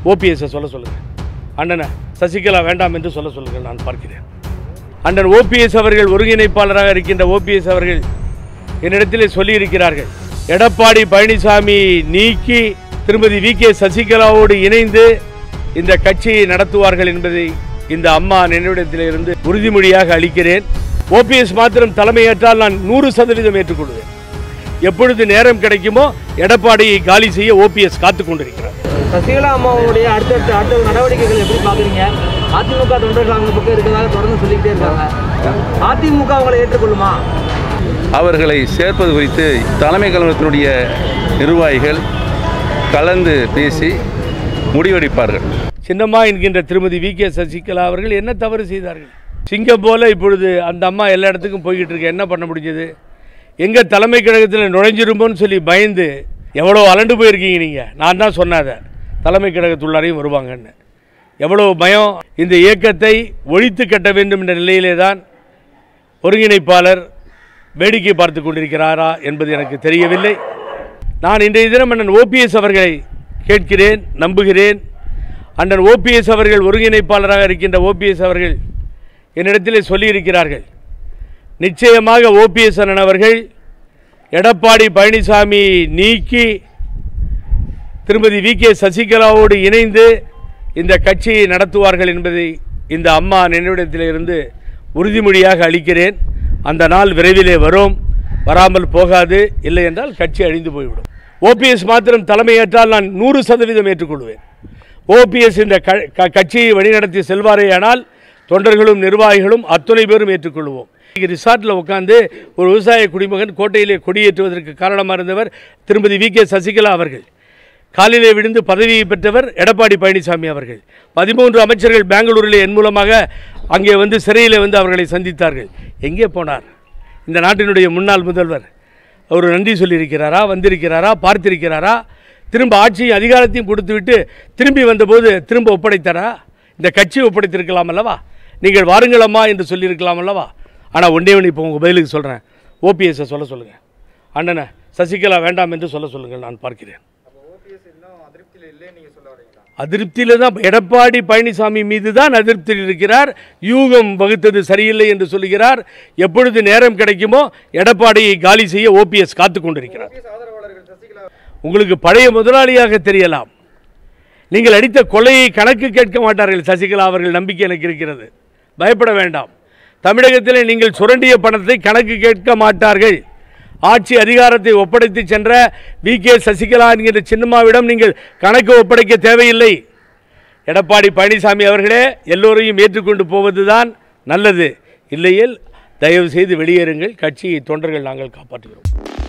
ஓபிஎஸ்ஸை சொல்ல சொல்லுங்கள் அண்ணனை சசிகலா வேண்டாம் என்று சொல்ல சொல்லுங்கள் நான் பார்க்கிறேன் அண்ணன் ஓபிஎஸ் அவர்கள் ஒருங்கிணைப்பாளராக இருக்கின்ற ஓபிஎஸ் அவர்கள் என்னிடத்திலே சொல்லியிருக்கிறார்கள் எடப்பாடி பழனிசாமி நீக்கி திருமதி வி கே சசிகலாவோடு இணைந்து இந்த கட்சியை நடத்துவார்கள் என்பதை இந்த அம்மா நினைவிடத்திலிருந்து உறுதிமொழியாக அளிக்கிறேன் ஓபிஎஸ் மாத்திரம் தலைமையேற்றால் நான் நூறு சதவீதம் ஏற்றுக்கொள்வேன் எப்பொழுது நேரம் கிடைக்குமோ எடப்பாடியை காலி செய்ய ஓபிஎஸ் காத்துக் கொண்டிருக்கிறார் சசிகலா அம்மாவுடைய அடுத்தடுத்த அடுத்த நடவடிக்கைகள் எப்படி பாக்குறீங்க அதிமுக தொண்டர்கள் அவங்க பக்கம் இருக்கிறதாக தொடர்ந்து சொல்லிக்கிட்டே இருக்காங்க அதிமுக அவங்களை ஏற்றுக்கொள்ளுமா அவர்களை சேர்ப்பது குறித்து தலைமை கழகத்தினுடைய நிர்வாகிகள் கலந்து பேசி முடிவெடுப்பார்கள் சின்னம்மா என்கின்ற திருமதி வி கே சசிகலா அவர்கள் என்ன தவறு செய்தார்கள் சிங்கம் போல இப்பொழுது அந்த அம்மா எல்லா இடத்துக்கும் போய்கிட்டு இருக்கு என்ன பண்ண முடிஞ்சது எங்க தலைமை கழகத்தில் நுழைஞ்சிருமோன்னு சொல்லி பயந்து எவ்வளோ அலண்டு போயிருக்கீங்க நீங்கள் நான் தான் சொன்னாத தலைமை கழகத்துள்ளாரையும் வருவாங்கன்னு எவ்வளோ பயம் இந்த இயக்கத்தை ஒழித்து கட்ட வேண்டும் என்ற நிலையிலே தான் ஒருங்கிணைப்பாளர் வேடிக்கை பார்த்து கொண்டிருக்கிறாரா என்பது எனக்கு தெரியவில்லை நான் இன்றைய தினம் அண்ணன் ஓபிஎஸ் அவர்களை கேட்கிறேன் நம்புகிறேன் அண்ணன் ஓபிஎஸ் அவர்கள் ஒருங்கிணைப்பாளராக இருக்கின்ற ஓபிஎஸ் அவர்கள் என்னிடத்திலே சொல்லியிருக்கிறார்கள் நிச்சயமாக ஓபிஎஸ் அண்ணன் அவர்கள் எடப்பாடி பழனிசாமி நீக்கி திருமதி வி கே சசிகலாவோடு இணைந்து இந்த கட்சியை நடத்துவார்கள் என்பதை இந்த அம்மா நினைவிடத்திலிருந்து உறுதிமொழியாக அளிக்கிறேன் அந்த நாள் விரைவிலே வரும் வராமல் போகாது இல்லை என்றால் கட்சி அழிந்து போய்விடும் ஓபிஎஸ் மாத்திரம் தலைமையேற்றால் நான் நூறு சதவீதம் ஏற்றுக்கொள்வேன் ஓபிஎஸ் இந்த க க- கட்சியை வழிநடத்தி செல்வாரேயானால் தொண்டர்களும் நிர்வாகிகளும் அத்துணை பேரும் ஏற்றுக்கொள்வோம் இங்கே ரிசார்ட்டில் உட்காந்து ஒரு விவசாய குடிமகன் கோட்டையிலே கொடியேற்றுவதற்கு காரணமாக இருந்தவர் திருமதி வி கே சசிகலா அவர்கள் காலிலே விழுந்து பதவியை பெற்றவர் எடப்பாடி பழனிசாமி அவர்கள் பதிமூன்று அமைச்சர்கள் பெங்களூரில் என் மூலமாக அங்கே வந்து சிறையில் வந்து அவர்களை சந்தித்தார்கள் எங்கே போனார் இந்த நாட்டினுடைய முன்னாள் முதல்வர் அவர் நன்றி சொல்லியிருக்கிறாரா வந்திருக்கிறாரா பார்த்திருக்கிறாரா திரும்ப ஆட்சியும் அதிகாரத்தையும் கொடுத்துவிட்டு திரும்பி வந்தபோது திரும்ப ஒப்படைத்தாரா இந்த கட்சி ஒப்படைத்திருக்கலாம் அல்லவா நீங்கள் வாருங்களம்மா என்று சொல்லியிருக்கலாம் அல்லவா ஆனால் ஒன்றே ஒன்று இப்போ உங்கள் பதிலுக்கு சொல்கிறேன் ஓபிஎஸ்ஸை சொல்ல சொல்லுங்கள் அண்ணனை சசிகலா வேண்டாம் என்று சொல்ல சொல்லுங்கள் நான் பார்க்கிறேன் அதிருப்தியில் தான் எடப்பாடி பழனிசாமி மீது தான் அதிருப்தியில் இருக்கிறார் யூகம் வகுத்தது சரியில்லை என்று சொல்லுகிறார் எப்பொழுது நேரம் கிடைக்குமோ எடப்பாடியை காலி செய்ய ஓபிஎஸ் காத்து கொண்டிருக்கிறார் உங்களுக்கு பழைய முதலாளியாக தெரியலாம் நீங்கள் அடித்த கொலையை கணக்கு கேட்க மாட்டார்கள் சசிகலா அவர்கள் நம்பிக்கை எனக்கு இருக்கிறது பயப்பட வேண்டாம் தமிழகத்தில் நீங்கள் சுரண்டிய பணத்தை கணக்கு கேட்க மாட்டார்கள் ஆட்சி அதிகாரத்தை ஒப்படைத்து சென்ற வி கே சசிகலா என்கிற சின்னம்மாவிடம் நீங்கள் கணக்கு ஒப்படைக்க தேவையில்லை எடப்பாடி பழனிசாமி அவர்களே எல்லோரையும் ஏற்றுக்கொண்டு போவதுதான் நல்லது இல்லையேல் தயவு செய்து வெளியேறுங்கள் கட்சியை தொண்டர்கள் நாங்கள் காப்பாற்றுகிறோம்